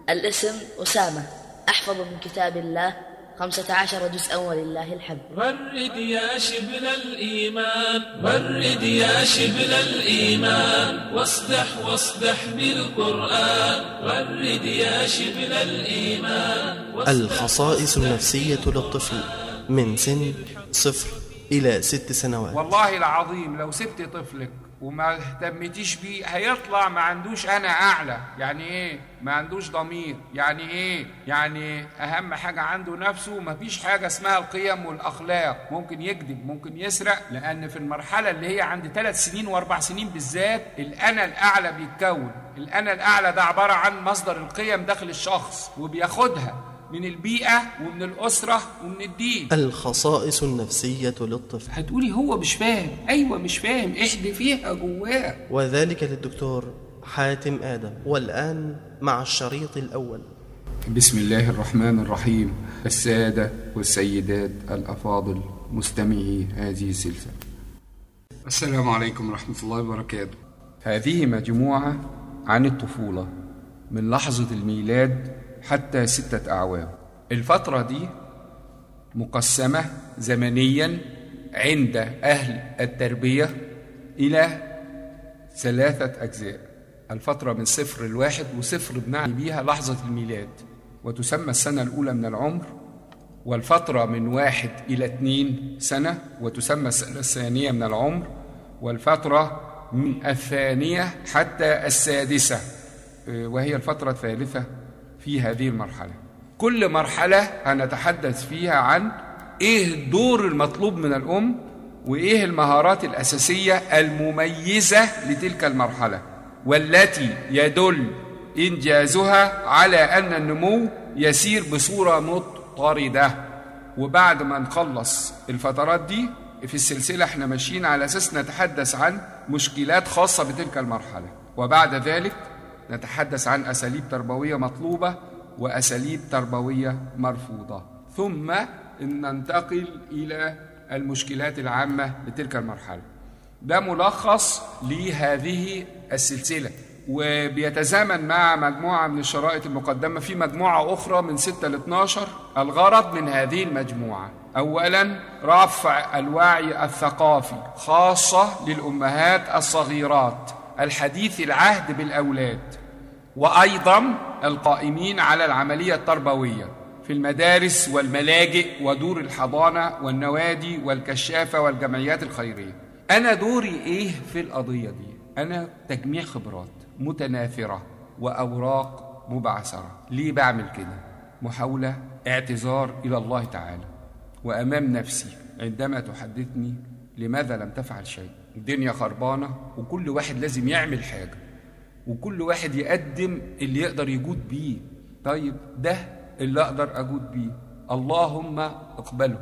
الاسم أسامة أحفظ من كتاب الله خمسة عشر جزءا ولله الحمد ورد يا شبل الإيمان ورد يا شبل الإيمان واصدح واصدح بالقرآن ورد يا شبل الإيمان الخصائص النفسية للطفل من سن صفر إلى ست سنوات والله العظيم لو سبت طفلك وما اهتمتيش بيه هيطلع ما عندوش انا اعلى يعني ايه ما عندوش ضمير يعني ايه يعني اهم حاجه عنده نفسه ما فيش حاجه اسمها القيم والاخلاق ممكن يكذب ممكن يسرق لان في المرحله اللي هي عند ثلاث سنين واربع سنين بالذات الانا الاعلى بيتكون الانا الاعلى ده عباره عن مصدر القيم داخل الشخص وبياخدها من البيئة ومن الأسرة ومن الدين الخصائص النفسية للطفل هتقولي هو مش فاهم أيوة مش فاهم احدي فيها جواه وذلك للدكتور حاتم آدم والآن مع الشريط الأول بسم الله الرحمن الرحيم السادة والسيدات الأفاضل مستمعي هذه السلسلة السلام عليكم ورحمة الله وبركاته هذه مجموعة عن الطفولة من لحظة الميلاد حتى ستة أعوام الفترة دي مقسمة زمنيا عند أهل التربية إلى ثلاثة أجزاء الفترة من صفر لواحد وصفر بنعني بيها لحظة الميلاد وتسمى السنة الأولى من العمر والفترة من واحد إلى اثنين سنة وتسمى السنة الثانية من العمر والفترة من الثانية حتى السادسة وهي الفترة الثالثة في هذه المرحلة كل مرحلة هنتحدث فيها عن إيه الدور المطلوب من الأم وإيه المهارات الأساسية المميزة لتلك المرحلة والتي يدل إنجازها على أن النمو يسير بصورة مضطردة وبعد ما نخلص الفترات دي في السلسلة احنا ماشيين على أساس نتحدث عن مشكلات خاصة بتلك المرحلة وبعد ذلك نتحدث عن أساليب تربوية مطلوبة وأساليب تربوية مرفوضة ثم ننتقل إلى المشكلات العامة لتلك المرحلة ده ملخص لهذه السلسلة وبيتزامن مع مجموعة من الشرائط المقدمة في مجموعة أخرى من 6 ل 12 الغرض من هذه المجموعة أولا رفع الوعي الثقافي خاصة للأمهات الصغيرات الحديث العهد بالأولاد وأيضا القائمين على العملية التربوية في المدارس والملاجئ ودور الحضانة والنوادي والكشافة والجمعيات الخيرية أنا دوري إيه في القضية دي؟ أنا تجميع خبرات متناثرة وأوراق مبعثرة ليه بعمل كده؟ محاولة اعتذار إلى الله تعالى وأمام نفسي عندما تحدثني لماذا لم تفعل شيء الدنيا خربانة وكل واحد لازم يعمل حاجة وكل واحد يقدم اللي يقدر يجود بيه طيب ده اللي أقدر أجود بيه اللهم اقبله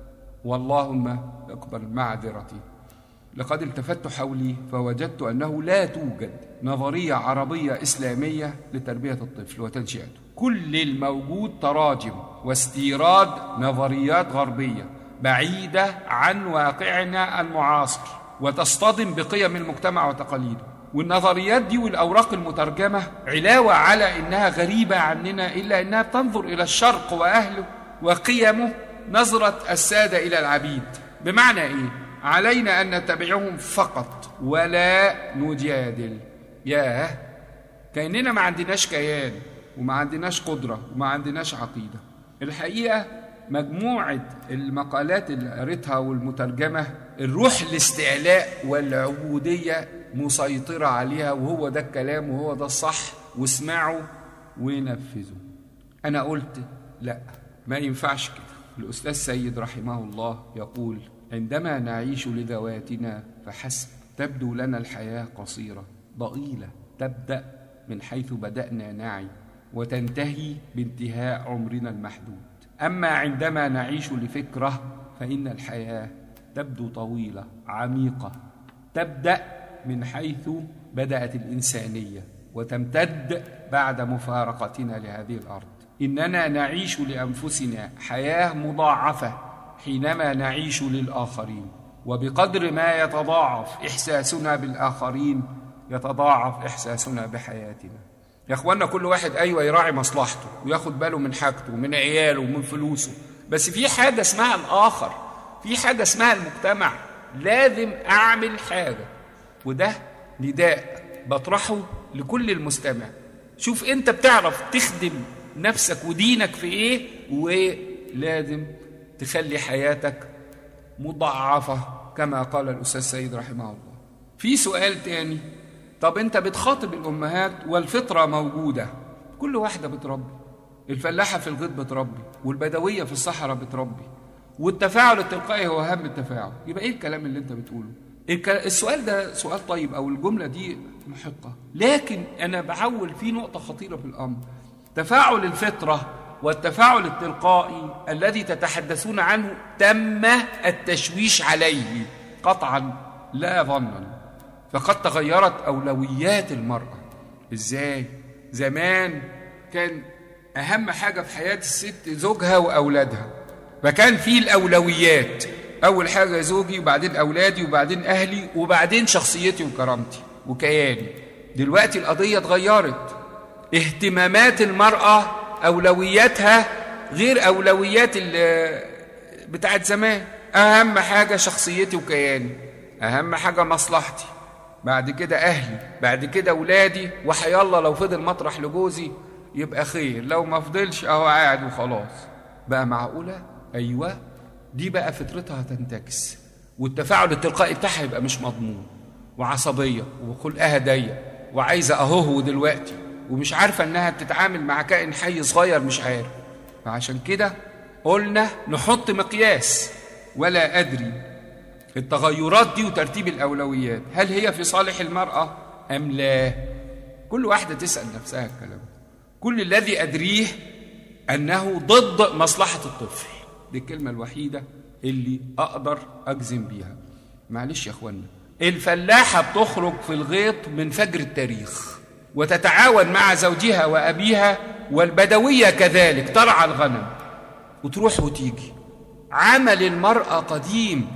واللهم اقبل معذرتي لقد التفت حولي فوجدت أنه لا توجد نظرية عربية إسلامية لتربية الطفل وتنشئته كل الموجود تراجم واستيراد نظريات غربية بعيدة عن واقعنا المعاصر وتصطدم بقيم المجتمع وتقاليده والنظريات دي والأوراق المترجمة علاوة على إنها غريبة عننا إلا إنها بتنظر إلى الشرق وأهله وقيمه نظرة السادة إلى العبيد بمعنى إيه؟ علينا أن نتبعهم فقط ولا نجادل ياه كأننا ما عندناش كيان وما عندناش قدرة وما عندناش عقيدة الحقيقة مجموعة المقالات اللي قريتها والمترجمة الروح الاستعلاء والعبودية مسيطرة عليها وهو ده الكلام وهو ده الصح واسمعوا ونفذوا أنا قلت لا ما ينفعش كده الأستاذ سيد رحمه الله يقول عندما نعيش لذواتنا فحسب تبدو لنا الحياة قصيرة ضئيلة تبدأ من حيث بدأنا نعي وتنتهي بانتهاء عمرنا المحدود أما عندما نعيش لفكرة فإن الحياة تبدو طويلة عميقة تبدأ من حيث بدأت الإنسانية وتمتد بعد مفارقتنا لهذه الأرض إننا نعيش لأنفسنا حياة مضاعفة حينما نعيش للآخرين وبقدر ما يتضاعف إحساسنا بالآخرين يتضاعف إحساسنا بحياتنا يا اخوانا كل واحد ايوه يراعي مصلحته وياخد باله من حاجته ومن عياله ومن فلوسه بس في حاجه اسمها الاخر في حاجه اسمها المجتمع لازم اعمل حاجه وده نداء بطرحه لكل المستمع شوف انت بتعرف تخدم نفسك ودينك في ايه ولازم تخلي حياتك مضاعفه كما قال الاستاذ سيد رحمه الله في سؤال تاني طب انت بتخاطب الامهات والفطره موجوده كل واحده بتربي الفلاحه في الغيط بتربي والبدويه في الصحراء بتربي والتفاعل التلقائي هو اهم التفاعل يبقى ايه الكلام اللي انت بتقوله الك- السؤال ده سؤال طيب او الجمله دي محقه لكن انا بعول في نقطه خطيره في الامر تفاعل الفطره والتفاعل التلقائي الذي تتحدثون عنه تم التشويش عليه قطعا لا ظنا فقد تغيرت اولويات المراه ازاي زمان كان اهم حاجه في حياه الست زوجها واولادها فكان في الاولويات اول حاجه زوجي وبعدين اولادي وبعدين اهلي وبعدين شخصيتي وكرامتي وكياني دلوقتي القضيه اتغيرت اهتمامات المراه اولوياتها غير اولويات ال- بتاعت زمان اهم حاجه شخصيتي وكياني اهم حاجه مصلحتي بعد كده اهلي بعد كده ولادي وحيالله لو فضل مطرح لجوزي يبقى خير لو ما فضلش اهو قاعد وخلاص بقى معقوله ايوه دي بقى فطرتها تنتكس والتفاعل التلقائي بتاعها يبقى مش مضمون وعصبيه وخلقها ضيق وعايزه اهوه دلوقتي ومش عارفه انها تتعامل مع كائن حي صغير مش عارف فعشان كده قلنا نحط مقياس ولا ادري التغيرات دي وترتيب الاولويات هل هي في صالح المراه ام لا كل واحده تسال نفسها الكلام ده. كل الذي ادريه انه ضد مصلحه الطفل دي الكلمه الوحيده اللي اقدر اجزم بيها معلش يا اخوانا الفلاحه بتخرج في الغيط من فجر التاريخ وتتعاون مع زوجها وابيها والبدويه كذلك ترعى الغنم وتروح وتيجي عمل المراه قديم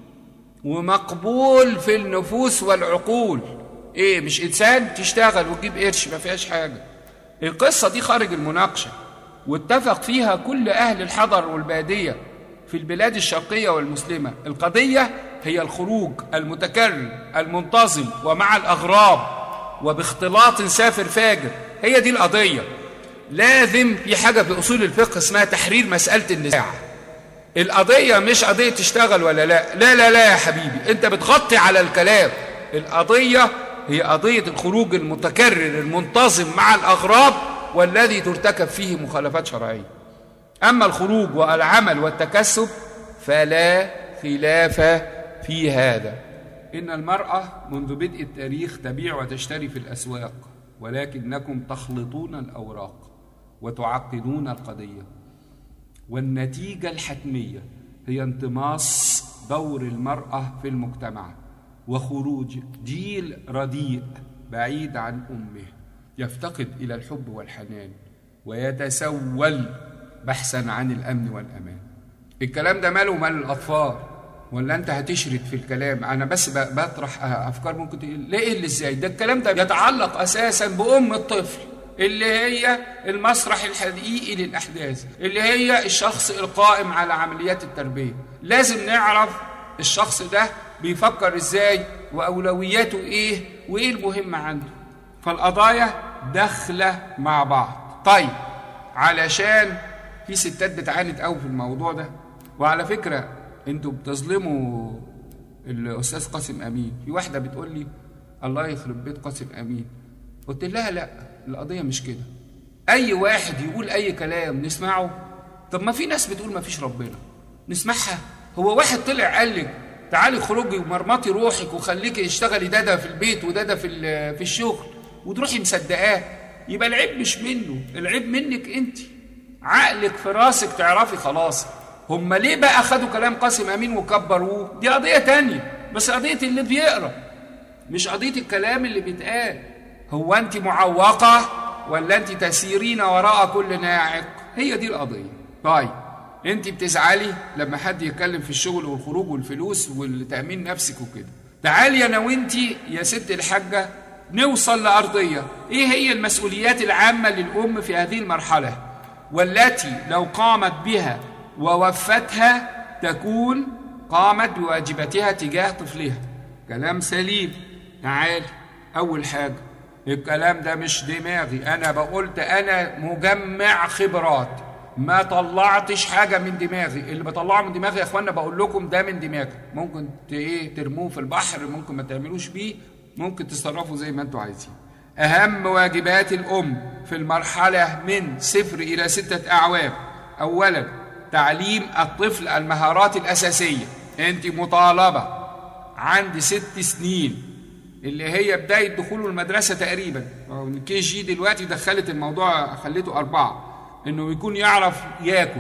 ومقبول في النفوس والعقول ايه مش انسان تشتغل وتجيب قرش ما فيهاش حاجه القصه دي خارج المناقشه واتفق فيها كل اهل الحضر والباديه في البلاد الشرقيه والمسلمه القضيه هي الخروج المتكرر المنتظم ومع الاغراب وباختلاط سافر فاجر هي دي القضيه لازم في حاجه في اصول الفقه اسمها تحرير مساله النزاع القضية مش قضية تشتغل ولا لا لا لا لا يا حبيبي انت بتغطي على الكلام القضية هي قضية الخروج المتكرر المنتظم مع الأغراب والذي ترتكب فيه مخالفات شرعية أما الخروج والعمل والتكسب فلا خلاف في هذا إن المرأة منذ بدء التاريخ تبيع وتشتري في الأسواق ولكنكم تخلطون الأوراق وتعقدون القضية والنتيجة الحتمية هي انطماس دور المرأة في المجتمع وخروج جيل رديء بعيد عن أمه يفتقد إلى الحب والحنان ويتسول بحثا عن الأمن والأمان الكلام ده ماله مال الأطفال ولا أنت هتشرد في الكلام أنا بس ب- بطرح أفكار ممكن تقول ليه اللي إزاي ده الكلام ده يتعلق أساسا بأم الطفل اللي هي المسرح الحقيقي للأحداث اللي هي الشخص القائم على عمليات التربية لازم نعرف الشخص ده بيفكر ازاي وأولوياته ايه وايه المهم عنده فالقضايا داخلة مع بعض طيب علشان في ستات بتعاند قوي في الموضوع ده وعلى فكرة انتوا بتظلموا الأستاذ قاسم أمين في واحدة بتقول لي الله يخرب بيت قاسم أمين قلت لها لا القضية مش كده أي واحد يقول أي كلام نسمعه طب ما في ناس بتقول ما فيش ربنا نسمعها هو واحد طلع قال لك تعالي خرجي ومرمطي روحك وخليكي اشتغلي ده ده في البيت وده ده في ال- في الشغل وتروحي مصدقاه يبقى العيب مش منه العيب منك انت عقلك في راسك تعرفي خلاص هم ليه بقى خدوا كلام قاسم امين وكبروه دي قضيه تانية بس قضيه اللي بيقرا مش قضيه الكلام اللي بيتقال هو انت معوقه ولا انت تسيرين وراء كل ناعق هي دي القضيه طيب انت بتزعلي لما حد يتكلم في الشغل والخروج والفلوس والتامين نفسك وكده تعالي انا وانت يا ست الحاجه نوصل لأرضية إيه هي المسؤوليات العامة للأم في هذه المرحلة والتي لو قامت بها ووفتها تكون قامت بواجباتها تجاه طفلها كلام سليم تعال أول حاجة الكلام ده مش دماغي أنا بقولت أنا مجمع خبرات ما طلعتش حاجة من دماغي اللي بطلعه من دماغي يا اخوانا بقول لكم ده من دماغي ممكن ت- ايه ترموه في البحر ممكن ما تعملوش بيه ممكن تتصرفوا زي ما انتوا عايزين أهم واجبات الأم في المرحلة من صفر إلى ستة أعوام أولا تعليم الطفل المهارات الأساسية أنت مطالبة عند ست سنين اللي هي بداية دخوله المدرسة تقريبا الكي جي دلوقتي دخلت الموضوع خليته أربعة إنه يكون يعرف ياكل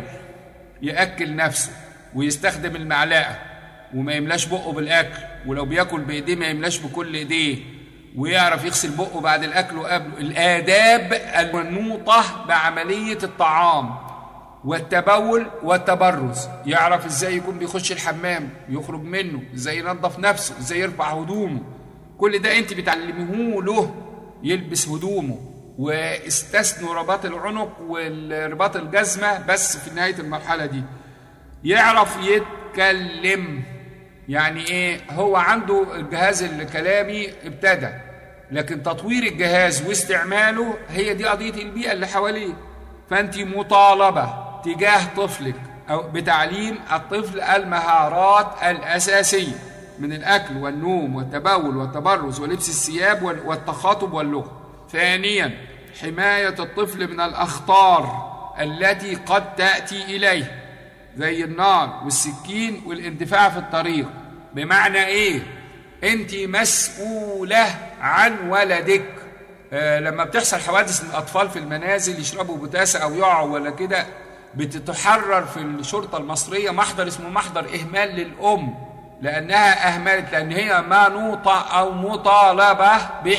يأكل نفسه ويستخدم المعلقة وما يملاش بقه بالأكل ولو بياكل بإيديه ما يملاش بكل إيديه ويعرف يغسل بقه بعد الأكل وقبله الآداب المنوطة بعملية الطعام والتبول والتبرز يعرف ازاي يكون بيخش الحمام يخرج منه ازاي ينظف نفسه ازاي يرفع هدومه كل ده انت بتعلميه له يلبس هدومه واستثنوا رباط العنق والرباط الجزمة بس في نهاية المرحلة دي يعرف يتكلم يعني ايه هو عنده الجهاز الكلامي ابتدى لكن تطوير الجهاز واستعماله هي دي قضية البيئة اللي حواليه فانت مطالبة تجاه طفلك أو بتعليم الطفل المهارات الأساسية من الأكل والنوم والتبول والتبرز ولبس الثياب وال- والتخاطب واللغة ثانيا حماية الطفل من الأخطار التي قد تأتي إليه زي النار والسكين والاندفاع في الطريق بمعنى ايه انت مسؤولة عن ولدك آه لما بتحصل حوادث للاطفال في المنازل يشربوا بوتاسة او يقعوا ولا كده بتتحرر في الشرطة المصرية محضر اسمه محضر اهمال للام لانها اهملت لان هي منوطة او مطالبة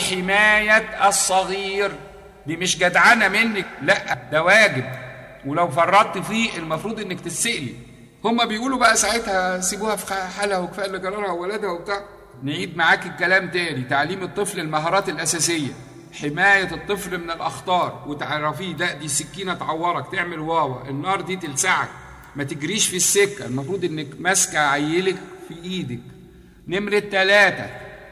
بحماية الصغير دي مش جدعنة منك لا ده واجب ولو فرطت فيه المفروض انك تتسألي هما بيقولوا بقى ساعتها سيبوها في حالها وكفايه اللي جرالها وولدها وبتاع نعيد معاك الكلام تاني تعليم الطفل المهارات الاساسيه حماية الطفل من الأخطار وتعرفيه ده دي سكينة تعورك تعمل واوا النار دي تلسعك ما تجريش في السكة المفروض إنك ماسكة عيلك في إيدك نمرة ثلاثة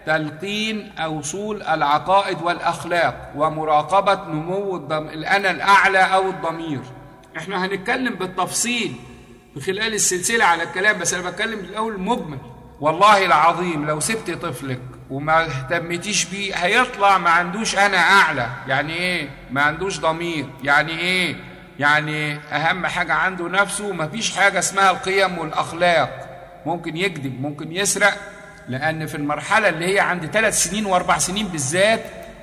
تلقين أصول العقائد والأخلاق ومراقبة نمو الضم... الأنا الأعلى أو الضمير احنا هنتكلم بالتفصيل في خلال السلسلة على الكلام بس أنا بتكلم الأول مجمل والله العظيم لو سبت طفلك وما اهتمتيش بيه هيطلع ما عندوش أنا أعلى يعني إيه ما عندوش ضمير يعني إيه يعني أهم حاجة عنده نفسه مفيش حاجة اسمها القيم والأخلاق ممكن يكذب ممكن يسرق لأن في المرحلة اللي هي عند ثلاث سنين وأربع سنين بالذات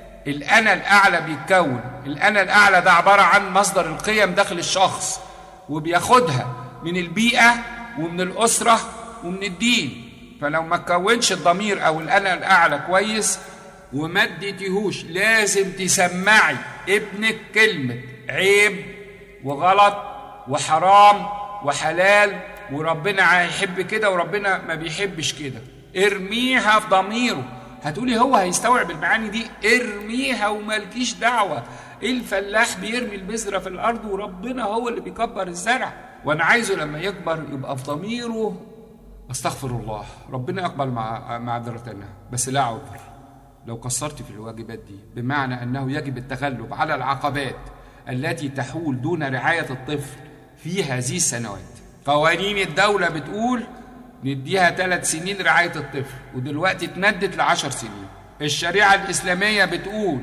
الأنا الأعلى بيتكون الأنا الأعلى ده عبارة عن مصدر القيم داخل الشخص وبياخدها من البيئة ومن الأسرة ومن الدين فلو ما تكونش الضمير أو الأنا الأعلى كويس وما اديتيهوش لازم تسمعي ابنك كلمة عيب وغلط وحرام وحلال وربنا هيحب كده وربنا ما بيحبش كده ارميها في ضميره هتقولي هو هيستوعب المعاني دي ارميها ومالكيش دعوة الفلاح بيرمي البذرة في الأرض وربنا هو اللي بيكبر الزرع وأنا عايزه لما يكبر يبقى في ضميره أستغفر الله ربنا يقبل مع معذرتنا بس لا عذر لو قصرت في الواجبات دي بمعنى أنه يجب التغلب على العقبات التي تحول دون رعاية الطفل في هذه السنوات قوانين الدولة بتقول نديها ثلاث سنين رعاية الطفل ودلوقتي اتمدت لعشر سنين الشريعة الإسلامية بتقول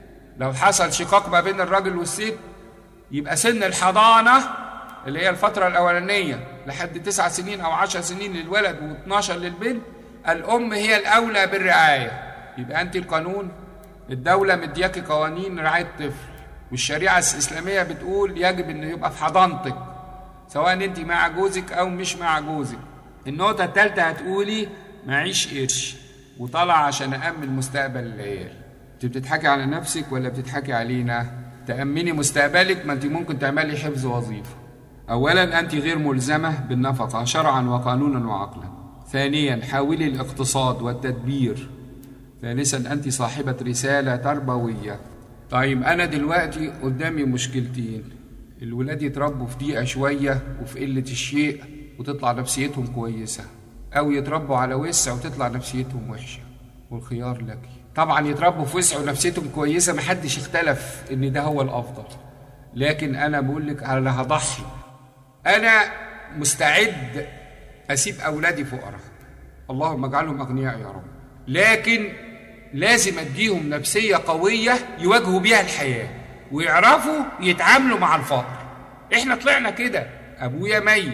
لو حصل شقاق ما بين الراجل والست يبقى سن الحضانة اللي هي الفترة الأولانية لحد تسع سنين أو عشر سنين للولد و12 للبنت الأم هي الأولى بالرعاية يبقى أنت القانون الدولة مدياكي قوانين رعاية طفل والشريعة الإسلامية بتقول يجب أن يبقى في حضانتك سواء أنت مع جوزك أو مش مع جوزك النقطة الثالثة هتقولي معيش قرش وطلع عشان أأمن مستقبل العيال أنت بتضحكي على نفسك ولا بتضحكي علينا؟ تأمني مستقبلك ما أنت ممكن تعملي حفظ وظيفة أولا أنت غير ملزمة بالنفقة شرعا وقانونا وعقلا ثانيا حاولي الاقتصاد والتدبير ثالثا أنت صاحبة رسالة تربوية طيب أنا دلوقتي قدامي مشكلتين الولاد يتربوا في ضيقة شوية وفي قلة الشيء وتطلع نفسيتهم كويسة أو يتربوا على وسع وتطلع نفسيتهم وحشة والخيار لك طبعا يتربوا في وسع ونفسيتهم كويسة محدش اختلف إن ده هو الأفضل لكن أنا بقول لك أنا هضحي أنا مستعد أسيب أولادي فقراء اللهم اجعلهم أغنياء يا رب لكن لازم أديهم نفسية قوية يواجهوا بيها الحياة ويعرفوا يتعاملوا مع الفقر احنا طلعنا كده ابويا ميت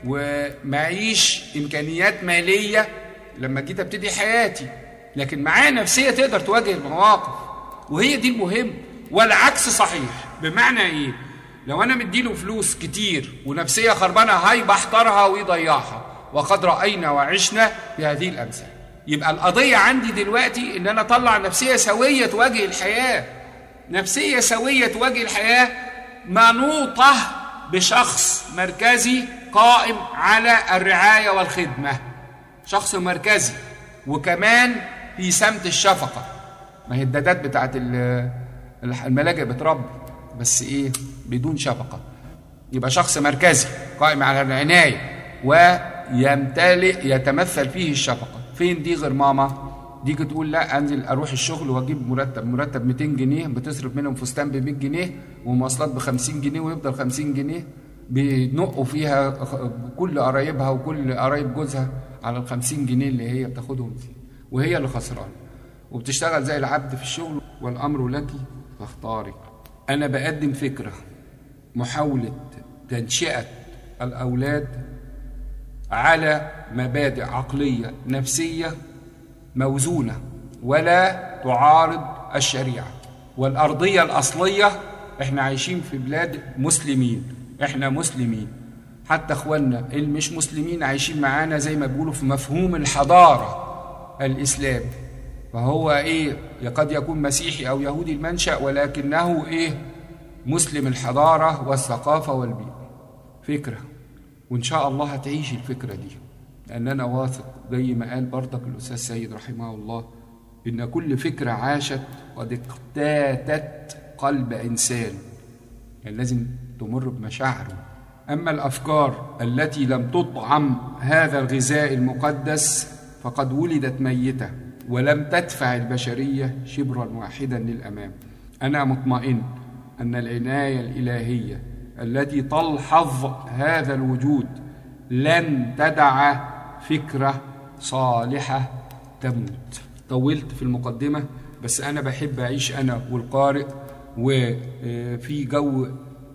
ومعيش امكانيات ماليه لما جيت ابتدي حياتي لكن معايا نفسيه تقدر تواجه المواقف وهي دي المهم والعكس صحيح بمعنى ايه لو انا مديله فلوس كتير ونفسيه خربانه هيبحترها ويضيعها وقد راينا وعشنا بهذه الامثال يبقى القضيه عندي دلوقتي ان انا اطلع نفسيه سويه تواجه الحياه نفسيه سويه تواجه الحياه منوطه بشخص مركزي قائم على الرعايه والخدمه شخص مركزي وكمان في سمت الشفقه ما هي الدادات بتاعت ال- الملاجئ بتربي بس ايه بدون شفقه يبقى شخص مركزي قائم على العنايه ويمتلئ يتمثل فيه الشفقه فين دي غير ماما دي تقول لا انزل اروح الشغل واجيب مرتب مرتب 200 جنيه بتصرف منهم فستان ب 100 جنيه ومواصلات ب 50 جنيه ويفضل 50 جنيه بينقوا فيها كل قرايبها وكل قرايب جوزها على ال 50 جنيه اللي هي بتاخدهم فيه وهي اللي خسرانه وبتشتغل زي العبد في الشغل والامر لك فاختاري انا بقدم فكره محاوله تنشئه الاولاد على مبادئ عقليه نفسيه موزونه ولا تعارض الشريعه والارضيه الاصليه احنا عايشين في بلاد مسلمين احنا مسلمين حتى اخواننا اللي مش مسلمين عايشين معانا زي ما بيقولوا في مفهوم الحضاره الاسلامي فهو ايه قد يكون مسيحي او يهودي المنشا ولكنه ايه مسلم الحضاره والثقافه والبيئه فكره وان شاء الله هتعيش الفكره دي لان انا واثق زي ما قال برضك الاستاذ سيد رحمه الله ان كل فكره عاشت قد اقتاتت قلب انسان يعني لازم تمر بمشاعره اما الافكار التي لم تطعم هذا الغذاء المقدس فقد ولدت ميته ولم تدفع البشريه شبرا واحدا للامام انا مطمئن ان العنايه الالهيه التي تلحظ هذا الوجود لن تدع فكره صالحه تموت طولت في المقدمه بس انا بحب اعيش انا والقارئ وفي جو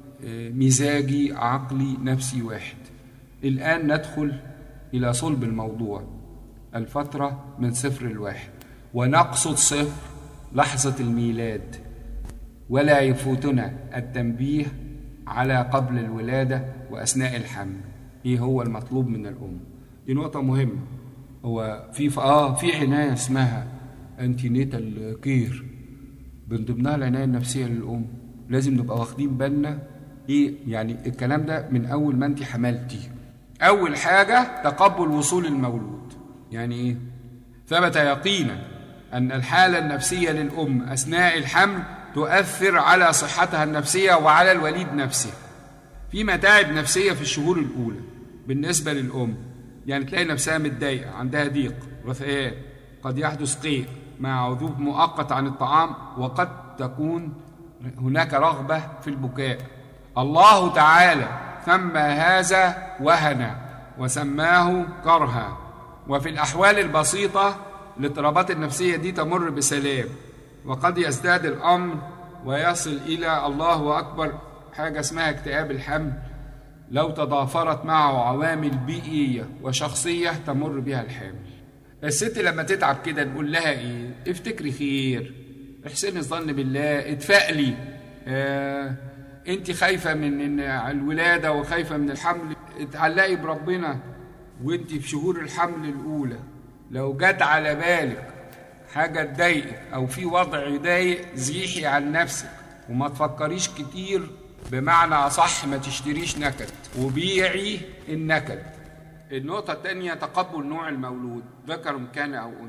مزاجي عقلي نفسي واحد الان ندخل الى صلب الموضوع الفتره من صفر الواحد ونقصد صفر لحظه الميلاد ولا يفوتنا التنبيه على قبل الولاده واثناء الحمل ايه هو المطلوب من الام دي نقطه مهمه هو في اه في عنايه اسمها انتينيتال كير من ضمنها العنايه النفسيه للام لازم نبقى واخدين بالنا ايه يعني الكلام ده من اول ما انت حملتي اول حاجه تقبل وصول المولود يعني ايه ثبت يقينا ان الحاله النفسيه للام اثناء الحمل تؤثر على صحتها النفسيه وعلى الوليد نفسه في متاعب نفسيه في الشهور الاولى بالنسبه للام يعني تلاقي نفسها متضايقه عندها ضيق رثيان قد يحدث قيء مع عذوب مؤقت عن الطعام وقد تكون هناك رغبه في البكاء الله تعالى سمى هذا وهنا وسماه كرها وفي الاحوال البسيطه الاضطرابات النفسيه دي تمر بسلام وقد يزداد الامر ويصل الى الله اكبر حاجه اسمها اكتئاب الحمل لو تضافرت معه عوامل بيئيه وشخصيه تمر بها الحامل الست لما تتعب كده نقول لها ايه افتكري خير احسني الظن بالله اتفائلي آه انت خايفه من إن الولاده وخايفه من الحمل اتعلقي بربنا وانت في شهور الحمل الاولى لو جت على بالك حاجه تضايقك او في وضع يضايق زيحي عن نفسك وما تفكريش كتير بمعنى اصح ما تشتريش نكد وبيعي النكد النقطة الثانية تقبل نوع المولود ذكر كان أو أنثى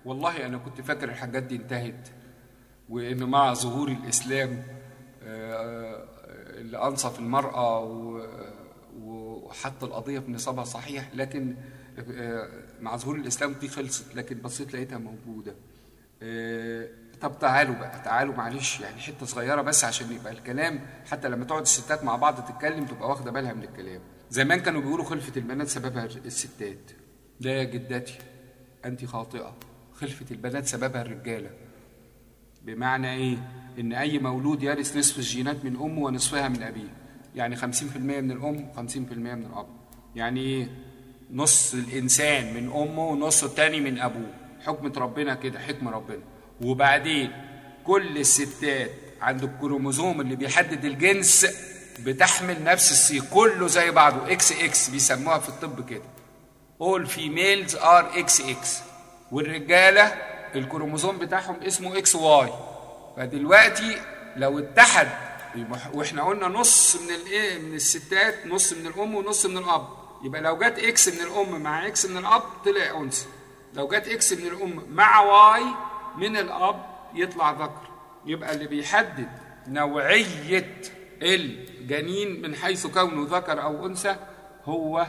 والله انا كنت فاكر الحاجات دي انتهت وان مع ظهور الاسلام آه، اللي انصف المراه و- وحط القضيه في نصابها صحيح لكن آه، مع ظهور الاسلام دي خلصت لكن بصيت لقيتها موجوده آه، طب تعالوا بقى تعالوا معلش يعني حته صغيره بس عشان يبقى الكلام حتى لما تقعد الستات مع بعض تتكلم تبقى واخده بالها من الكلام زمان كانوا بيقولوا خلفه البنات سببها الستات لا يا جدتي انت خاطئه خلفه البنات سببها الرجاله بمعنى ايه ان اي مولود يرث نصف الجينات من امه ونصفها من ابيه يعني 50% من الام 50% من الاب يعني ايه نص الانسان من امه ونص التاني من ابوه حكمة ربنا كده حكمة ربنا وبعدين كل الستات عند الكروموزوم اللي بيحدد الجنس بتحمل نفس السي كله زي بعضه اكس اكس بيسموها في الطب كده all females are XX والرجالة الكروموزوم بتاعهم اسمه اكس واي فدلوقتي لو اتحد واحنا قلنا نص من الايه من الستات نص من الام ونص من الاب يبقى لو جت اكس من الام مع اكس من الاب طلع انثى لو جت اكس من الام مع واي من الاب يطلع ذكر يبقى اللي بيحدد نوعيه الجنين من حيث كونه ذكر او انثى هو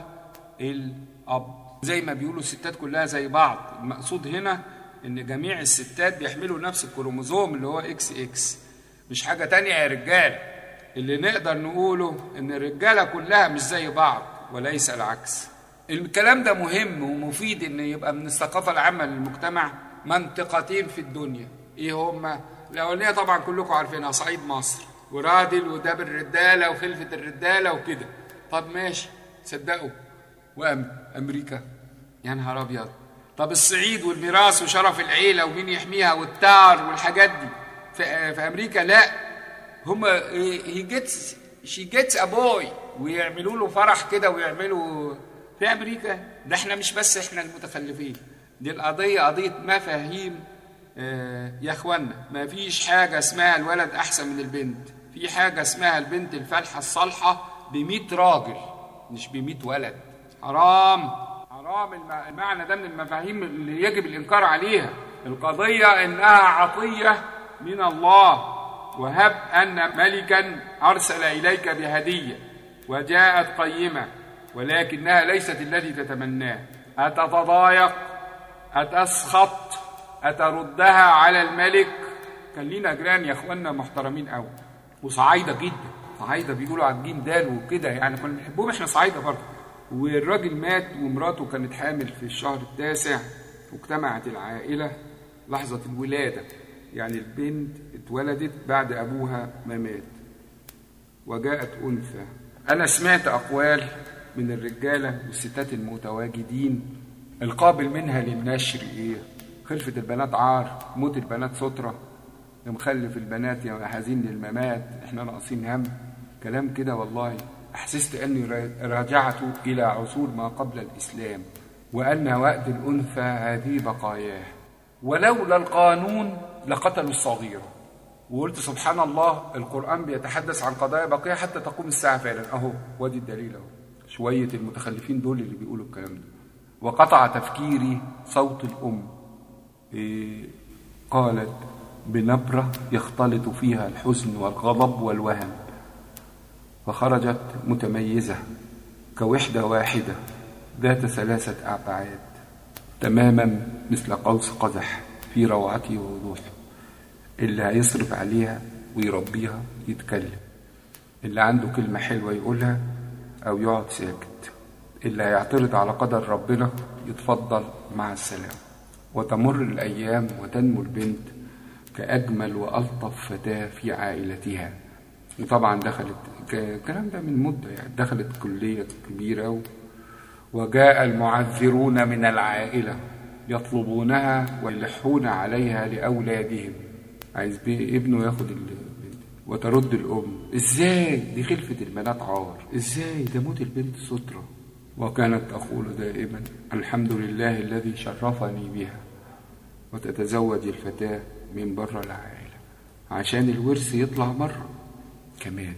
الاب زي ما بيقولوا الستات كلها زي بعض المقصود هنا ان جميع الستات بيحملوا نفس الكروموزوم اللي هو اكس اكس مش حاجه تانية يا رجال اللي نقدر نقوله ان الرجاله كلها مش زي بعض وليس العكس الكلام ده مهم ومفيد ان يبقى من الثقافه العامه للمجتمع منطقتين في الدنيا ايه هما الاولانيه طبعا كلكم عارفينها صعيد مصر ورادل وداب الرداله وخلفه الرداله وكده طب ماشي صدقوا وامريكا يا نهار ابيض طب الصعيد والميراث وشرف العيله ومين يحميها والتار والحاجات دي في, في امريكا لا هم هي جيتس شي جيتس ا بوي ويعملوا له فرح كده ويعملوا في امريكا ده احنا مش بس احنا المتخلفين دي القضيه قضيه مفاهيم آه يا اخوانا ما فيش حاجه اسمها الولد احسن من البنت في حاجه اسمها البنت الفالحه الصالحه ب راجل مش ب ولد حرام حرام الم- المعنى ده من المفاهيم اللي يجب الانكار عليها القضيه انها عطيه من الله وهب ان ملكا ارسل اليك بهديه وجاءت قيمه ولكنها ليست التي تتمناه اتتضايق اتسخط اتردها على الملك كان لينا جيران يا اخوانا محترمين قوي وصعايده جدا صعايده بيقولوا على الجيم دال وكده يعني كنا بنحبهم احنا صعايده برضه والراجل مات ومراته كانت حامل في الشهر التاسع واجتمعت العائله لحظه الولاده يعني البنت اتولدت بعد ابوها ما مات وجاءت انثى انا سمعت اقوال من الرجاله والستات المتواجدين القابل منها للنشر ايه خلفة البنات عار موت البنات سترة يا مخلف البنات يا حزين للممات احنا ناقصين هم كلام كده والله احسست اني را- راجعت الى عصور ما قبل الاسلام وان وأد الانثى هذه بقاياه ولولا القانون لقتلوا الصغيره وقلت سبحان الله القرآن بيتحدث عن قضايا باقية حتى تقوم الساعة فعلا أهو وادي الدليل أهو شوية المتخلفين دول اللي بيقولوا الكلام ده وقطع تفكيري صوت الأم إيه، قالت بنبرة يختلط فيها الحزن والغضب والوهن فخرجت متميزة كوحدة واحدة ذات ثلاثة أبعاد تماما مثل قوس قزح في روعته ووضوحه اللي هيصرف عليها ويربيها يتكلم اللي عنده كلمة حلوة يقولها أو يقعد ساكت اللي هيعترض على قدر ربنا يتفضل مع السلامة وتمر الأيام وتنمو البنت كأجمل وألطف فتاة في عائلتها وطبعا دخلت ك- الكلام ده من مدة يعني دخلت كلية كبيرة و... وجاء المعذرون من العائلة يطلبونها ويلحون عليها لأولادهم عايز بيه ابنه ياخد البنت وترد الأم ازاي دي خلفة البنات عار ازاي ده موت البنت سترة وكانت تقول دائما الحمد لله الذي شرفني بها وتتزوج الفتاة من بره العائلة عشان الورث يطلع بره كمان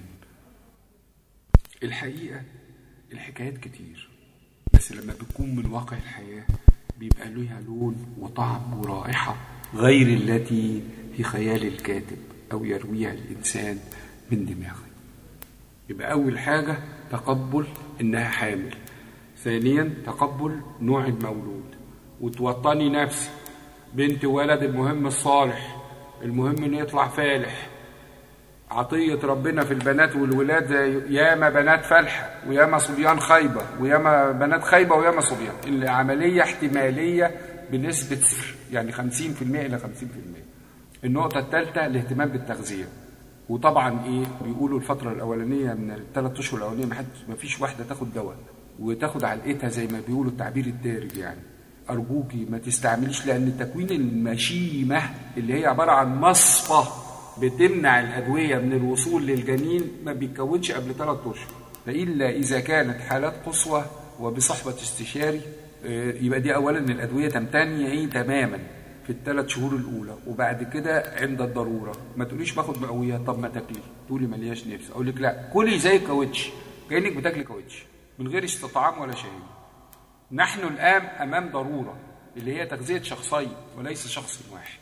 الحقيقة الحكايات كتير بس لما بتكون من واقع الحياة بيبقى لها لون وطعم ورائحة غير التي في خيال الكاتب أو يرويها الإنسان من دماغه يبقى أول حاجة تقبل إنها حامل ثانيا تقبل نوع المولود وتوطني نفسي بنت ولد المهم الصالح المهم إنه يطلع فالح عطية ربنا في البنات والولاد زي ياما بنات فالحة وياما صبيان خايبة وياما بنات خايبة وياما صبيان العملية احتمالية بنسبة صفر يعني 50% إلى 50% النقطة الثالثة الاهتمام بالتغذية وطبعا ايه بيقولوا الفترة الأولانية من الثلاث أشهر الأولانية ما فيش واحدة تاخد دواء وتاخد علقتها زي ما بيقولوا التعبير الدارج يعني أرجوكي ما تستعمليش لأن تكوين المشيمة اللي هي عبارة عن مصفى بتمنع الأدوية من الوصول للجنين ما بيتكونش قبل ثلاث أشهر فإلا إذا كانت حالات قصوى وبصحبة استشاري آه، يبقى دي أولا الأدوية تمتنع تماما في الثلاث شهور الأولى وبعد كده عند الضرورة ما تقوليش باخد مقويات طب ما تاكلي تقولي ملياش نفس أقول لك لا كلي زي الكاوتش كأنك بتاكلي كاوتش من غير استطعام ولا شهية نحن الآن أمام ضرورة اللي هي تغذية شخصين وليس شخص واحد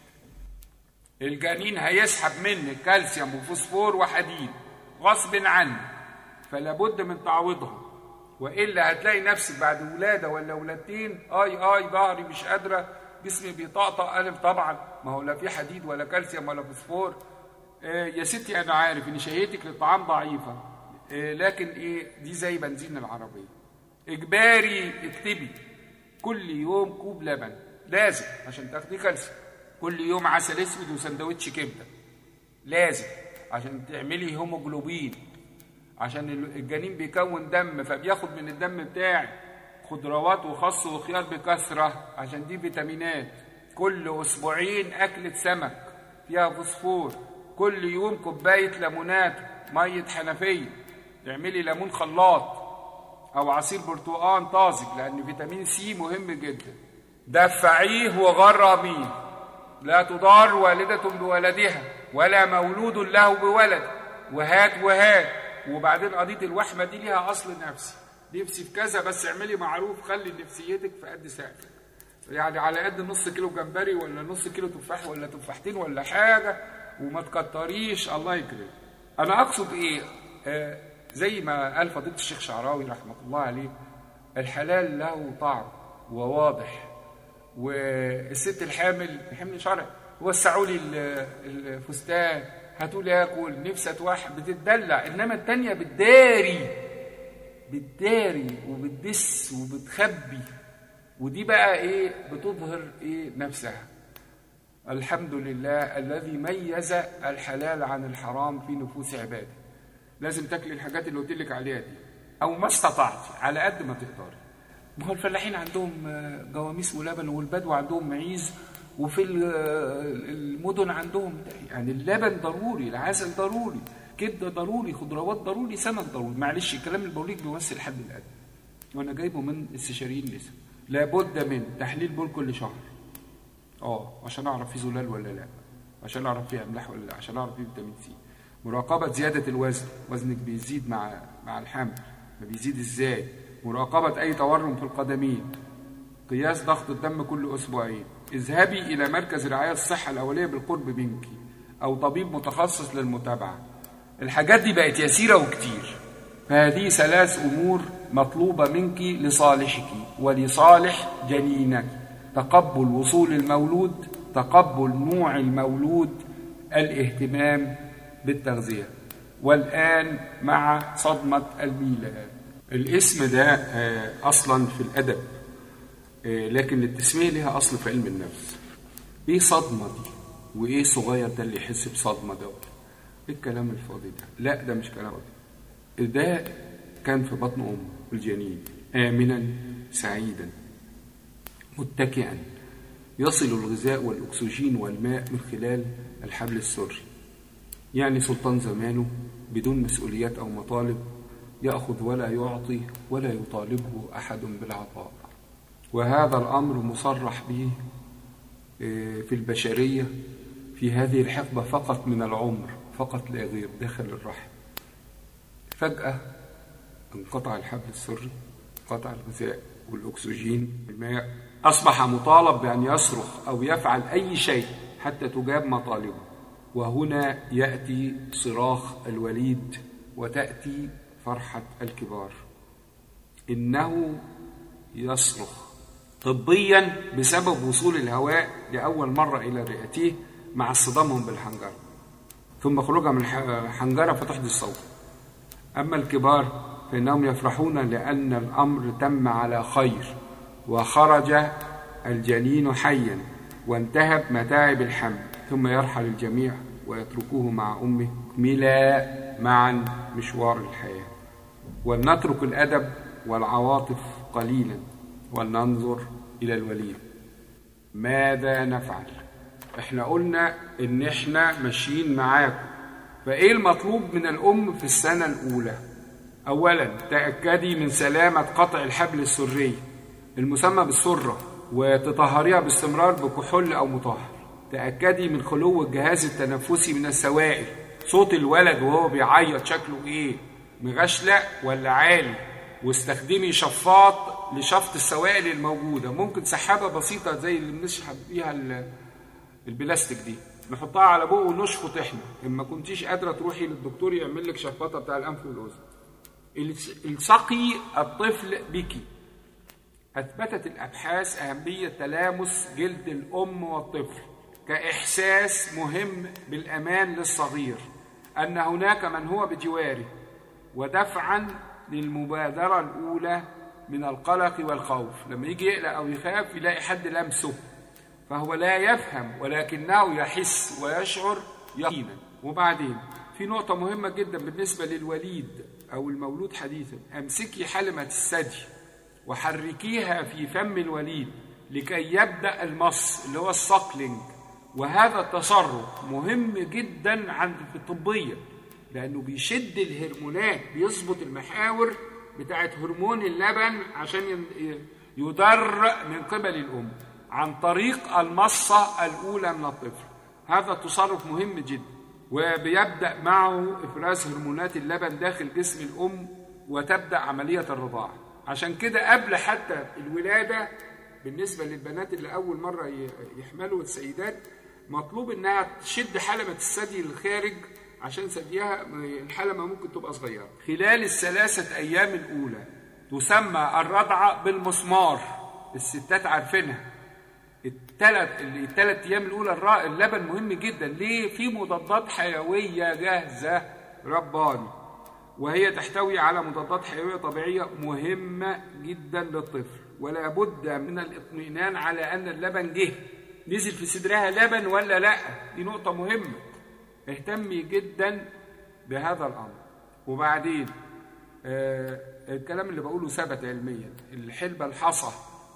الجنين هيسحب منك كالسيوم وفوسفور وحديد غصب عنه فلا بد من تعويضها والا هتلاقي نفسك بعد ولاده ولا ولادتين اي اي ظهري مش قادره جسمي بيطقطق قلب طبعا ما هو لا في حديد ولا كالسيوم ولا فوسفور آه يا ستي انا عارف ان شهيتك للطعام ضعيفه آه لكن ايه دي زي بنزين العربيه اجباري اكتبي كل يوم كوب لبن لازم عشان تاخدي كالسيوم كل يوم عسل اسود وسندوتش كبده لازم عشان تعملي هيموجلوبين عشان الجنين بيكون دم فبياخد من الدم بتاعي خضروات وخس وخيار بكثرة عشان دي فيتامينات كل أسبوعين أكلة سمك فيها فوسفور كل يوم كوباية ليمونات مية حنفية تعملي ليمون خلاط أو عصير برتقان طازج لأن فيتامين سي مهم جدا دفعيه وغرميه لا تضار والدة بولدها ولا مولود له بولد وهات وهات وبعدين قضية الوحمة دي ليها أصل نفسي نفسي في كذا بس اعملي معروف خلي نفسيتك في قد سقفك يعني على قد نص كيلو جمبري ولا نص كيلو تفاح ولا تفاحتين ولا حاجة وما تكتريش الله يكرمك أنا أقصد إيه آه زي ما قال فضيلة الشيخ شعراوي رحمة الله عليه الحلال له طعم وواضح والست الحامل حمل شرعي وسعوا لي الفستان هاتوا لي اكل نفسي اتوح بتتدلع انما التانية بتداري بتداري وبتدس وبتخبي ودي بقى ايه بتظهر ايه نفسها الحمد لله الذي ميز الحلال عن الحرام في نفوس عباده لازم تاكلي الحاجات اللي قلت لك عليها دي او ما استطعتي على قد ما تقدري ما هو الفلاحين عندهم جواميس ولبن والبدو عندهم معيز وفي المدن عندهم يعني اللبن ضروري العسل ضروري كبده ضروري خضروات ضروري سمك ضروري معلش الكلام اللي بقولك بيمثل حد الادنى وانا جايبه من استشاريين نسا لابد من تحليل بول كل شهر اه عشان اعرف فيه زلال ولا لا عشان اعرف فيه املاح ولا لا عشان اعرف فيه فيتامين سي مراقبه زياده الوزن وزنك بيزيد مع مع الحمل فبيزيد ازاي مراقبة أي تورم في القدمين قياس ضغط الدم كل أسبوعين اذهبي إلى مركز رعاية الصحة الأولية بالقرب منك أو طبيب متخصص للمتابعة الحاجات دي بقت يسيرة وكتير فهذه ثلاث أمور مطلوبة منك لصالحك ولصالح جنينك تقبل وصول المولود تقبل نوع المولود الاهتمام بالتغذية والآن مع صدمة الميلاد الاسم ده اصلا في الادب لكن التسميه لها اصل في علم النفس ايه صدمه دي وايه صغير ده اللي يحس بصدمه ده ايه الكلام الفاضي ده لا ده مش كلام فاضي ده كان في بطن امه الجنين امنا سعيدا متكئا يصل الغذاء والاكسجين والماء من خلال الحبل السري يعني سلطان زمانه بدون مسؤوليات او مطالب ياخذ ولا يعطي ولا يطالبه احد بالعطاء وهذا الامر مصرح به في البشريه في هذه الحقبه فقط من العمر فقط لا غير داخل الرحم فجاه انقطع الحبل السري انقطع الغذاء والأكسجين الماء أصبح مطالب بأن يصرخ أو يفعل أي شيء حتى تجاب مطالبه وهنا يأتي صراخ الوليد وتأتي فرحة الكبار إنه يصرخ طبيا بسبب وصول الهواء لأول مرة إلى رئتيه مع اصطدامهم بالحنجرة ثم خروجها من الحنجرة فتحدث صوت أما الكبار فإنهم يفرحون لأن الأمر تم على خير وخرج الجنين حيا وانتهت متاعب الحمل ثم يرحل الجميع ويتركوه مع أمه ملا معا مشوار الحياة ولنترك الأدب والعواطف قليلا ولننظر إلى الوليد ماذا نفعل احنا قلنا ان احنا ماشيين معاكم فايه المطلوب من الام في السنة الاولى اولا تأكدي من سلامة قطع الحبل السري المسمى بالسرة وتطهريها باستمرار بكحول او مطهر تأكدي من خلو الجهاز التنفسي من السوائل صوت الولد وهو بيعيط شكله ايه مغشلق ولا عالي واستخدمي شفاط لشفط السوائل الموجوده ممكن سحابه بسيطه زي اللي بنسحب بيها البلاستيك دي نحطها على بوق ونشفط احنا اما كنتيش قادره تروحي للدكتور يعمل لك شفاطه بتاع الانف والاذن الصقي الطفل بك اثبتت الابحاث اهميه تلامس جلد الام والطفل كاحساس مهم بالامان للصغير ان هناك من هو بجواره ودفعا للمبادرة الأولى من القلق والخوف لما يجي يقلق أو يخاف يلاقي حد لمسه فهو لا يفهم ولكنه يحس ويشعر يقينا وبعدين في نقطة مهمة جدا بالنسبة للوليد أو المولود حديثا أمسكي حلمة الثدي وحركيها في فم الوليد لكي يبدأ المص اللي هو الساكلينج وهذا التصرف مهم جدا عند في الطبية لانه بيشد الهرمونات بيظبط المحاور بتاعه هرمون اللبن عشان يدر من قبل الام عن طريق المصه الاولى من الطفل هذا تصرف مهم جدا وبيبدا معه افراز هرمونات اللبن داخل جسم الام وتبدا عمليه الرضاعه عشان كده قبل حتى الولاده بالنسبه للبنات اللي اول مره يحملوا السيدات مطلوب انها تشد حلمه الثدي للخارج عشان ثديها الحلمة ممكن تبقى صغيرة خلال الثلاثة أيام الأولى تسمى الرضعة بالمسمار الستات عارفينها الثلاث الثلاث أيام الأولى اللبن مهم جدا ليه؟ في مضادات حيوية جاهزة رباني وهي تحتوي على مضادات حيوية طبيعية مهمة جدا للطفل ولا بد من الاطمئنان على أن اللبن جه نزل في صدرها لبن ولا لا دي نقطة مهمة اهتمي جدا بهذا الامر وبعدين آه الكلام اللي بقوله ثبت علميا الحلبة الحصى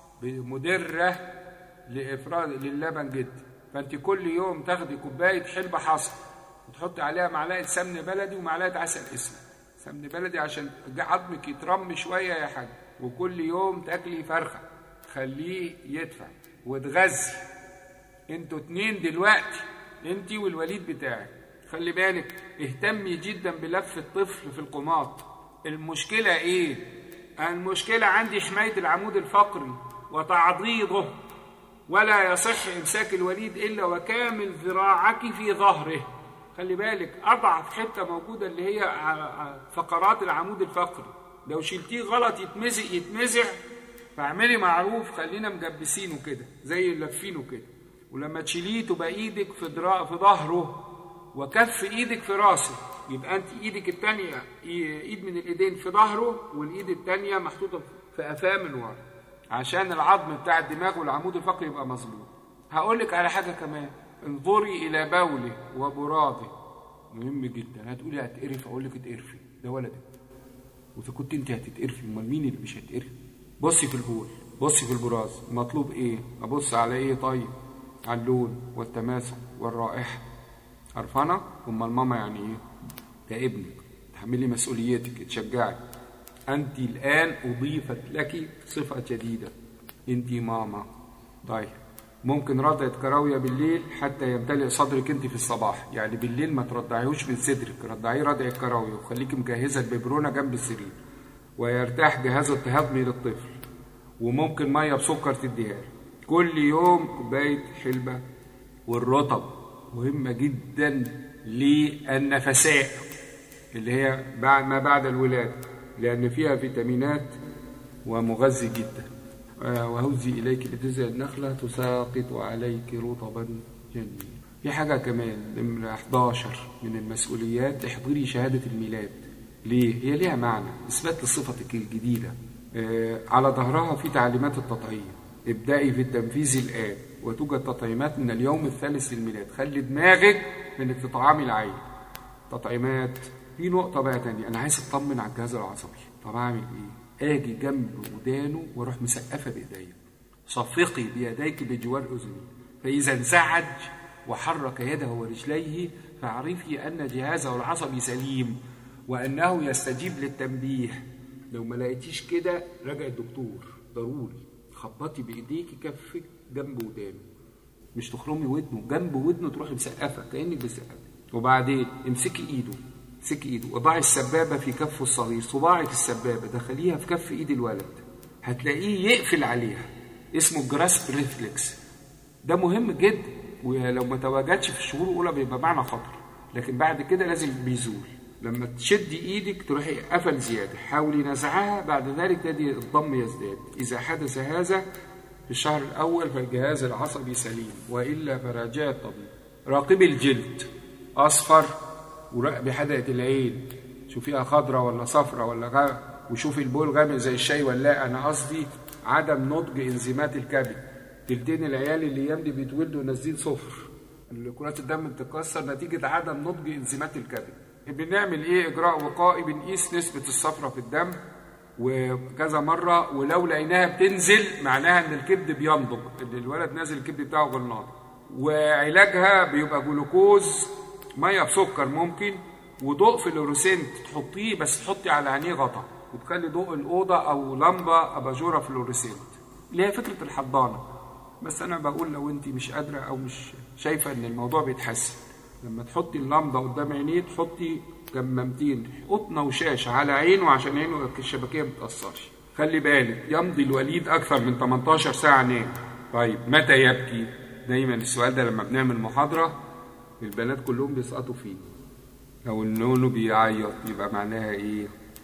مدرة لإفراز للبن جدا فأنت كل يوم تاخدي كوباية حلبة حصى وتحطي عليها معلقة سمن بلدي ومعلقة عسل اسود سمن بلدي عشان عظمك يترم شوية يا حاج وكل يوم تاكلي فرخة خليه يدفع وتغذي انتوا اتنين دلوقتي انت والوليد بتاعك خلي بالك اهتمي جدا بلف الطفل في القماط المشكلة ايه المشكلة عندي حماية العمود الفقري وتعضيضه ولا يصح امساك الوليد الا وكامل ذراعك في ظهره خلي بالك اضعف حتة موجودة اللي هي فقرات العمود الفقري لو شلتيه غلط يتمزق يتمزع فاعملي معروف خلينا مجبسينه كده زي لفينه كده ولما تشيليه تبقى ايدك في درا... في ظهره وكف ايدك في راسه يبقى انت ايدك الثانيه ايد من الايدين في ظهره والايد الثانيه محطوطه في قفاه من ورا عشان العظم بتاع الدماغ والعمود الفقري يبقى مظبوط هقول لك على حاجه كمان انظري الى بوله وبراده مهم جدا هتقولي هتقرف اقول لك اتقرفي ده ولدك واذا كنت انت هتتقرفي امال مين اللي مش هتقرفي بصي في البول بصي في البراز مطلوب ايه ابص على ايه طيب على اللون والتماسك والرائحه عرفانه امال ماما يعني ايه ده ابنك تحملي مسؤوليتك تشجعي انت الان اضيفت لك صفه جديده انت ماما طيب ممكن رضعة كراوية بالليل حتى يمتلئ صدرك انت في الصباح يعني بالليل ما ترضعيهوش من صدرك رضعيه رضع كراوية وخليك مجهزة الببرونة جنب السرير ويرتاح جهاز الهضمي للطفل وممكن ميه بسكر تديها له كل يوم كوبايه حلبه والرطب مهمه جدا للنفساء اللي هي بعد ما بعد الولاده لان فيها فيتامينات ومغذي جدا آه، وهزي اليك بجذع النخله تساقط عليك رطبا جنيا في حاجه كمان نمره 11 من المسؤوليات احضري شهاده الميلاد ليه؟ هي ليها معنى اثبات لصفتك الجديده آه، على ظهرها في تعليمات التطعيم ابدأي في التنفيذ الآن وتوجد تطعيمات من اليوم الثالث للميلاد خلي دماغك من التطعام العين تطعيمات في نقطة بقى تانية أنا عايز أطمن على الجهاز العصبي طب أعمل إيه؟ آجي جنب ودانه وأروح مسقفة بإيديا صفقي بيديك بجوار أذني فإذا انزعج وحرك يده ورجليه فاعرفي أن جهازه العصبي سليم وأنه يستجيب للتنبيه لو ما لقيتيش كده راجع الدكتور ضروري خبطي بايديكي كفك جنب ودانه مش تخرمي ودنه جنب ودنه تروحي مسقفه كانك بتسقفي وبعدين امسكي ايده امسكي ايده وضعي السبابه في كفه الصغير صباعك السبابه دخليها في كف ايد الولد هتلاقيه يقفل عليها اسمه الجراسب ريفلكس ده مهم جدا ولو ما تواجدش في الشهور الاولى بيبقى معنى خطر لكن بعد كده لازم بيزول لما تشدي ايدك تروحي قفل زياده حاولي نزعها بعد ذلك تدي الضم يزداد اذا حدث هذا في الشهر الاول فالجهاز العصبي سليم والا فراجع الطبيب راقبي الجلد اصفر وراقبي حدقه العين شوفيها خضراء ولا صفراء ولا غامق وشوفي البول غامق زي الشاي ولا لا انا قصدي عدم نضج انزيمات الكبد تلتين العيال اللي يملي بيتولدوا نازلين صفر كرات الدم بتتكسر نتيجه عدم نضج انزيمات الكبد بنعمل ايه اجراء وقائي بنقيس نسبه الصفرة في الدم وكذا مره ولو لقيناها بتنزل معناها ان الكبد بينضج ان الولد نازل الكبد بتاعه غير ناضج وعلاجها بيبقى جلوكوز ميه بسكر ممكن وضوء فلوريسنت تحطيه بس تحطي على عينيه غطا وتخلي ضوء الاوضه او لمبه اباجوره فلوريسنت اللي هي فكره الحضانه بس انا بقول لو انت مش قادره او مش شايفه ان الموضوع بيتحسن لما تحطي اللمبه قدام عينيه تحطي كمامتين قطنه وشاشه على عينه عشان عينه الشبكيه ما تتاثرش خلي بالك يمضي الوليد اكثر من 18 ساعه نام طيب متى يبكي دايما السؤال ده لما بنعمل محاضره البنات كلهم بيسقطوا فيه لو النونو بيعيط يبقى معناها ايه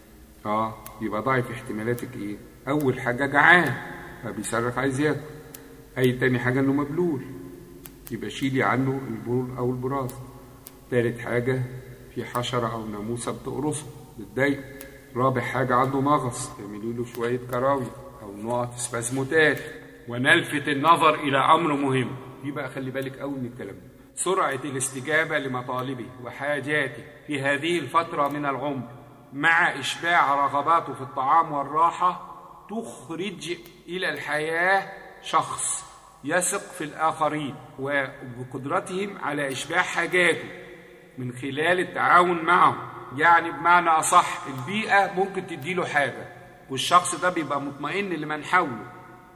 اه يبقى ضعف احتمالاتك ايه اول حاجه جعان فبيصرخ عايز ياكل اي تاني حاجه انه مبلول يبقى شيلي عنه البول او البراز تالت حاجة في حشرة أو ناموسة بتقرصه بتضايقه رابع حاجة عنده مغص تعملي له شوية كراوي أو نقط سبازموتات ونلفت النظر إلى أمر مهم دي بقى خلي بالك قوي من الكلام ده سرعة الاستجابة لمطالبه وحاجاته في هذه الفترة من العمر مع إشباع رغباته في الطعام والراحة تخرج إلى الحياة شخص يثق في الآخرين وبقدرتهم على إشباع حاجاته من خلال التعاون معهم يعني بمعنى أصح البيئة ممكن تديله حاجة والشخص ده بيبقى مطمئن لمن حوله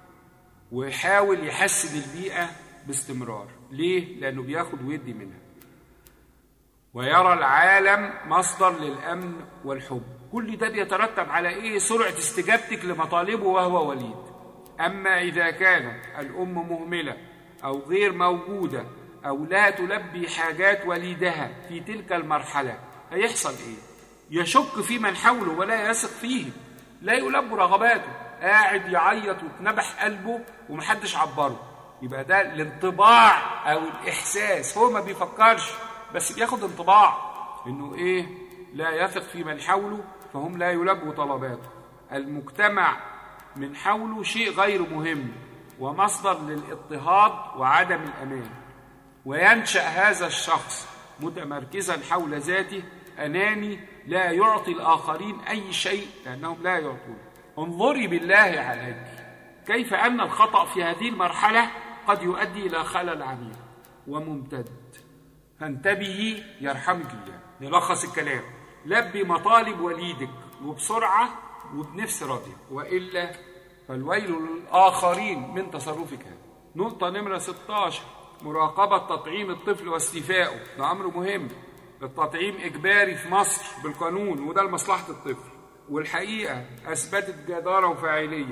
ويحاول يحسن البيئة باستمرار ليه؟ لأنه بياخد ويدي منها ويرى العالم مصدر للأمن والحب كل ده بيترتب على إيه؟ سرعة استجابتك لمطالبه وهو وليد أما إذا كانت الأم مهملة أو غير موجودة أو لا تلبي حاجات وليدها في تلك المرحلة هيحصل إيه؟ يشك في من حوله ولا يثق فيه لا يلبي رغباته قاعد يعيط وتنبح قلبه ومحدش عبره يبقى ده الانطباع أو الإحساس هو ما بيفكرش بس بياخد انطباع إنه إيه؟ لا يثق في من حوله فهم لا يلبوا طلباته المجتمع من حوله شيء غير مهم ومصدر للاضطهاد وعدم الامان وينشا هذا الشخص متمركزا حول ذاته اناني لا يعطي الاخرين اي شيء لانهم لا يعطون انظري بالله عليك كيف ان الخطا في هذه المرحله قد يؤدي الى خلل عميق وممتد فانتبهي يرحمك الله نلخص الكلام لبي مطالب وليدك وبسرعه وبنفس راضيه والا فالويل للآخرين من تصرفك هذا نقطة نمرة 16 مراقبة تطعيم الطفل واستيفائه ده أمر مهم التطعيم إجباري في مصر بالقانون وده لمصلحة الطفل والحقيقة أثبتت جدارة وفاعلية في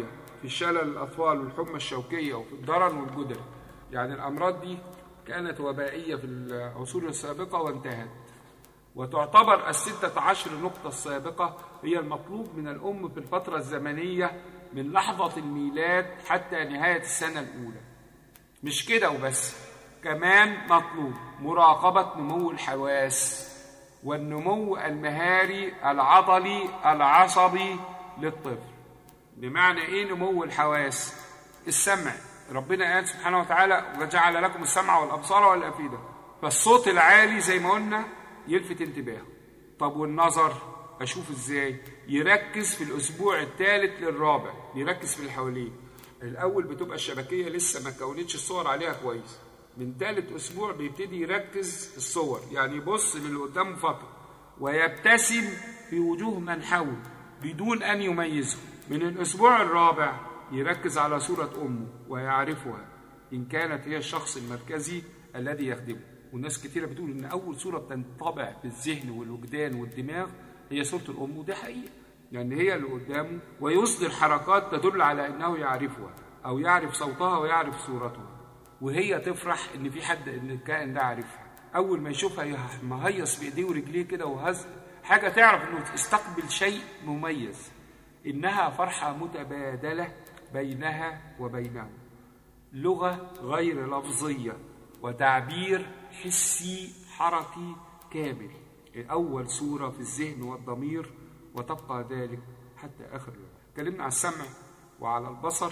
في شلل الأطفال والحمى الشوكية وفي الضرن والجدري يعني الأمراض دي كانت وبائية في العصور السابقة وانتهت وتعتبر الستة عشر نقطة السابقة هي المطلوب من الأم في الفترة الزمنية من لحظة الميلاد حتى نهاية السنة الأولى مش كده وبس كمان مطلوب مراقبة نمو الحواس والنمو المهاري العضلي العصبي للطفل بمعنى ايه نمو الحواس السمع ربنا قال سبحانه وتعالى وجعل لكم السمع والابصار والافئده فالصوت العالي زي ما قلنا يلفت انتباهه طب والنظر اشوف ازاي يركز في الاسبوع الثالث للرابع يركز في اللي حواليه الاول بتبقى الشبكيه لسه ما كونتش الصور عليها كويس من ثالث اسبوع بيبتدي يركز الصور يعني يبص للي قدامه فتره ويبتسم في وجوه من حوله بدون ان يميزه من الاسبوع الرابع يركز على صوره امه ويعرفها ان كانت هي الشخص المركزي الذي يخدمه والناس كتيرة بتقول ان اول صوره بتنطبع في الذهن والوجدان والدماغ هي صوره الام وده حقيقه لان يعني هي اللي قدامه ويصدر حركات تدل على انه يعرفها او يعرف صوتها ويعرف صورتها وهي تفرح ان في حد ان الكائن ده عارفها اول ما يشوفها مهيص بايديه ورجليه كده وهز حاجه تعرف انه استقبل شيء مميز انها فرحه متبادله بينها وبينه لغه غير لفظيه وتعبير حسي حركي كامل اول صوره في الذهن والضمير وتبقى ذلك حتى اخر اليوم اتكلمنا على السمع وعلى البصر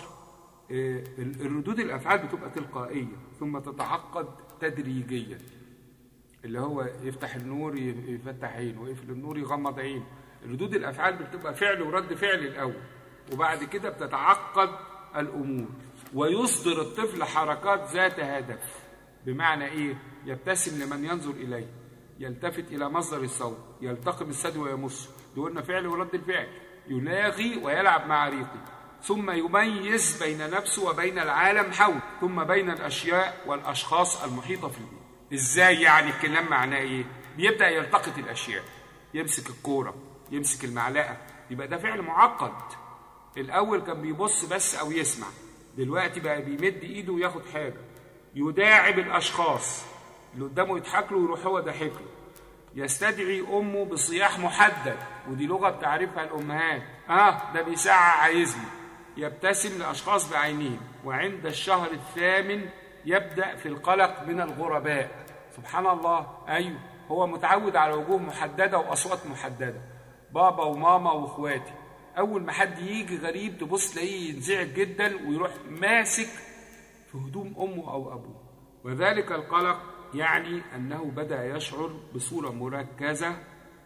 الردود الافعال بتبقى تلقائيه ثم تتعقد تدريجيا اللي هو يفتح النور يفتح عينه ويقفل النور يغمض عينه ردود الافعال بتبقى فعل ورد فعل الاول وبعد كده بتتعقد الامور ويصدر الطفل حركات ذات هدف بمعنى ايه يبتسم لمن ينظر اليه يلتفت الى مصدر الصوت يلتقم الثدي ويمص دولنا فعل ورد الفعل يلاغي ويلعب مع ريقه ثم يميز بين نفسه وبين العالم حوله ثم بين الاشياء والاشخاص المحيطه فيه ازاي يعني الكلام معناه ايه بيبدا يلتقط الاشياء يمسك الكوره يمسك المعلقه يبقى ده فعل معقد الاول كان بيبص بس او يسمع دلوقتي بقى بيمد ايده وياخد حاجه يداعب الاشخاص اللي قدامه يضحك له ويروح هو ضاحك له يستدعي امه بصياح محدد ودي لغه بتعرفها الامهات اه ده بيسعى عايزني يبتسم لاشخاص بعينهم وعند الشهر الثامن يبدا في القلق من الغرباء سبحان الله ايوه هو متعود على وجوه محدده واصوات محدده بابا وماما واخواتي اول ما حد يجي غريب تبص تلاقيه ينزعج جدا ويروح ماسك في هدوم امه او ابوه وذلك القلق يعني انه بدا يشعر بصوره مركزه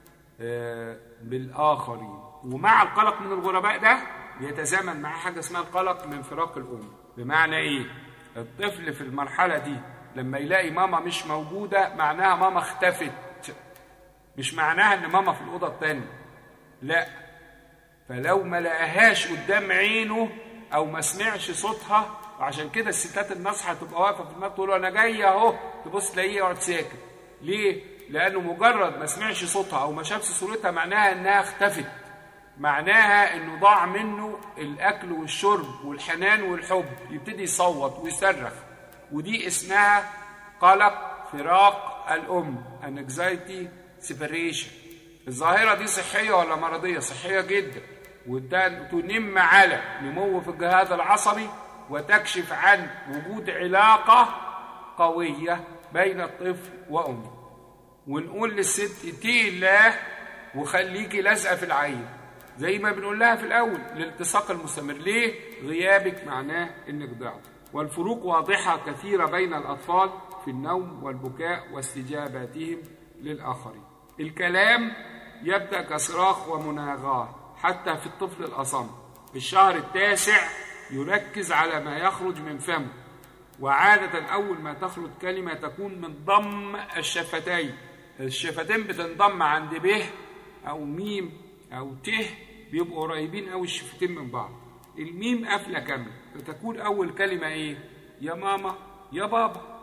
بالاخرين ومع القلق من الغرباء ده بيتزامن معاه حاجه اسمها القلق من فراق الام بمعنى ايه الطفل في المرحله دي لما يلاقي ماما مش موجوده معناها ماما اختفت مش معناها ان ماما في الاوضه الثانيه لا فلو ما لقاهاش قدام عينه او ما سمعش صوتها وعشان كده الستات الناصحه تبقى واقفه في المكتب تقول له انا جايه اهو تبص تلاقيه يقعد ساكت ليه لانه مجرد ما سمعش صوتها او ما شافش صورتها معناها انها اختفت معناها انه ضاع منه الاكل والشرب والحنان والحب يبتدي يصوت ويصرخ ودي اسمها قلق فراق الام anxiety separation الظاهره دي صحيه ولا مرضيه صحيه جدا وده تنم على نمو في الجهاز العصبي وتكشف عن وجود علاقه قويه بين الطفل وامه ونقول للست اتقي الله وخليكي لازقه في العين زي ما بنقول لها في الاول الالتصاق المستمر ليه غيابك معناه انك ضعت والفروق واضحه كثيره بين الاطفال في النوم والبكاء واستجاباتهم للاخرين الكلام يبدا كصراخ ومناغاه حتى في الطفل الاصم في الشهر التاسع يركز على ما يخرج من فمه وعادة أول ما تخرج كلمة تكون من ضم الشفتين الشفتين بتنضم عند ب أو ميم أو ت بيبقوا قريبين أوي الشفتين من بعض الميم قافلة كاملة فتكون أول كلمة إيه؟ يا ماما يا بابا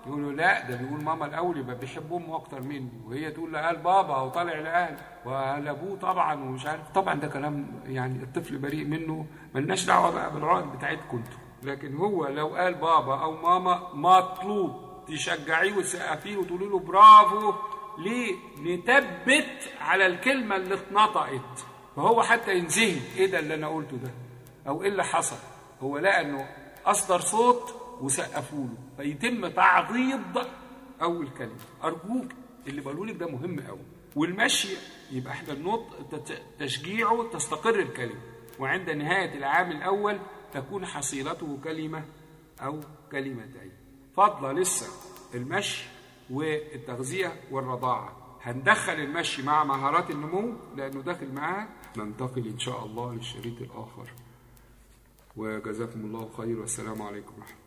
يقولوا لا ده بيقول ماما الاول يبقى بيحب امه اكتر مني وهي تقول له قال بابا وطالع لاهل وقال ابوه طبعا ومش عارف طبعا ده كلام يعني الطفل بريء منه ملناش دعوه بقى بالعقد بتاعتكم انتوا لكن هو لو قال بابا او ماما مطلوب تشجعيه وتسقفيه وتقولي له برافو ليه؟ نثبت على الكلمه اللي اتنطقت فهو حتى ينزهي ايه ده اللي انا قلته ده او ايه اللي حصل هو لقى انه اصدر صوت وسقفوا له فيتم تعضيد اول كلمه ارجوك اللي بقوله لك ده مهم قوي والمشي يبقى احنا النطق تشجيعه تستقر الكلمه وعند نهايه العام الاول تكون حصيلته كلمه او كلمتين فضل لسه المشي والتغذيه والرضاعه هندخل المشي مع مهارات النمو لانه داخل معاه ننتقل ان شاء الله للشريط الاخر وجزاكم الله خير والسلام عليكم ورحمه